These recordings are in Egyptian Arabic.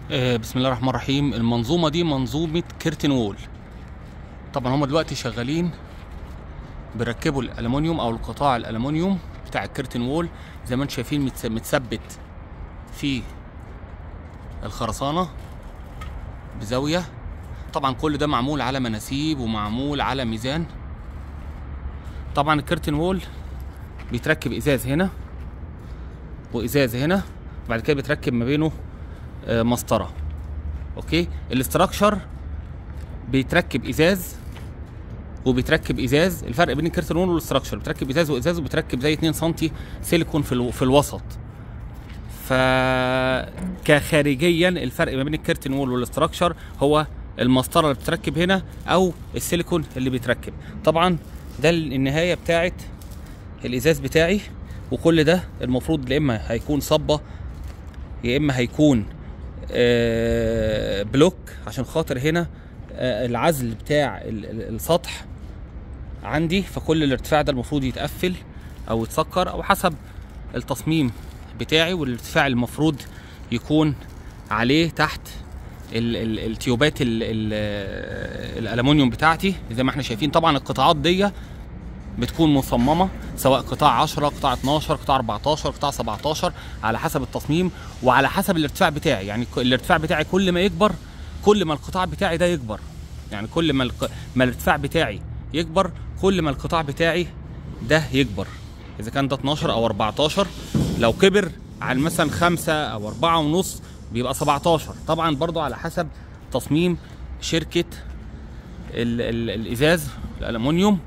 آه، بسم الله الرحمن الرحيم المنظومة دي منظومة كيرتن وول طبعا هم دلوقتي شغالين بيركبوا الألمونيوم أو القطاع الألمونيوم بتاع الكيرتن وول زي ما انتم شايفين متس- متثبت في الخرسانة بزاوية طبعا كل ده معمول على مناسيب ومعمول على ميزان طبعا الكيرتن وول بيتركب ازاز هنا وازاز هنا بعد كده بيتركب ما بينه آه، مسطره اوكي الاستراكشر بيتركب ازاز وبيتركب ازاز الفرق بين الكيرتن وول والاستراكشر بيتركب ازاز وازاز وبيتركب زي 2 سم سيليكون في الو- في الوسط ف كخارجيا الفرق ما بين الكيرتن وول والاستراكشر هو المسطره اللي بتتركب هنا او السيليكون اللي بيتركب طبعا ده النهايه بتاعت الازاز بتاعي وكل ده المفروض يا اما هيكون صبه يا اما هيكون آه، بلوك عشان خاطر هنا آه، العزل بتاع ال- ال- السطح عندي فكل الارتفاع ده المفروض يتقفل او يتسكر او حسب التصميم بتاعي والارتفاع المفروض يكون عليه تحت ال ال التيوبات ال ال الالومنيوم بتاعتي زي ما احنا شايفين طبعا القطاعات دي بتكون مصممه سواء قطاع 10 قطاع 12 قطاع 14 قطاع 17 على حسب التصميم وعلى حسب الارتفاع بتاعي يعني ك- الارتفاع بتاعي كل ما يكبر كل ما القطاع بتاعي ده يكبر يعني كل ما الق... ما الارتفاع بتاعي يكبر كل ما القطاع بتاعي ده يكبر اذا كان ده 12 او 14 لو كبر عن مثلا 5 او 4 ونص بيبقى 17 طبعا برضو على حسب تصميم شركه ال... ال... الازاز الالومنيوم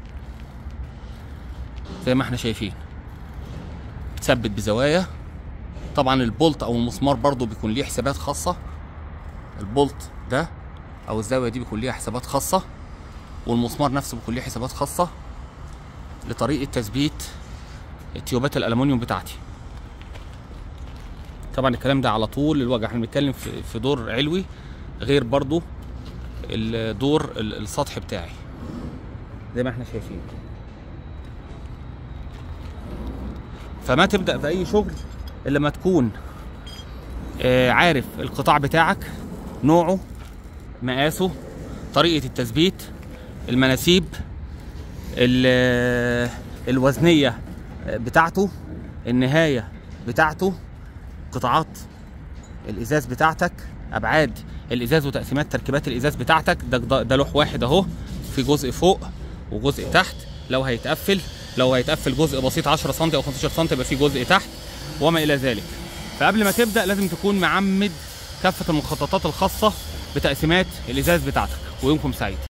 زي ما احنا شايفين بتثبت بزوايا طبعا البولت او المسمار برضو بيكون ليه حسابات خاصة البولت ده او الزاوية دي بيكون ليها حسابات خاصة والمسمار نفسه بيكون ليه حسابات خاصة لطريقة تثبيت التيوبات الالومنيوم بتاعتي طبعا الكلام ده على طول الوجه احنا بنتكلم في في دور علوي غير برضو الدور ال- السطح بتاعي زي ما احنا شايفين فما تبدا في اي شغل الا لما تكون آه، عارف القطاع بتاعك نوعه مقاسه طريقه التثبيت المناسيب ال- آه، الوزنيه بتاعته النهايه بتاعته قطاعات الازاز بتاعتك ابعاد الازاز وتقسيمات تركيبات الازاز بتاعتك ده ده, ده لوح واحد اهو في جزء فوق وجزء تحت لو هيتقفل لو هيتقفل جزء بسيط 10 سم او 15 سم يبقى في جزء تحت وما الى ذلك فقبل ما تبدا لازم تكون معمد كافه المخططات الخاصه بتقسيمات الازاز بتاعتك ويومكم سعيد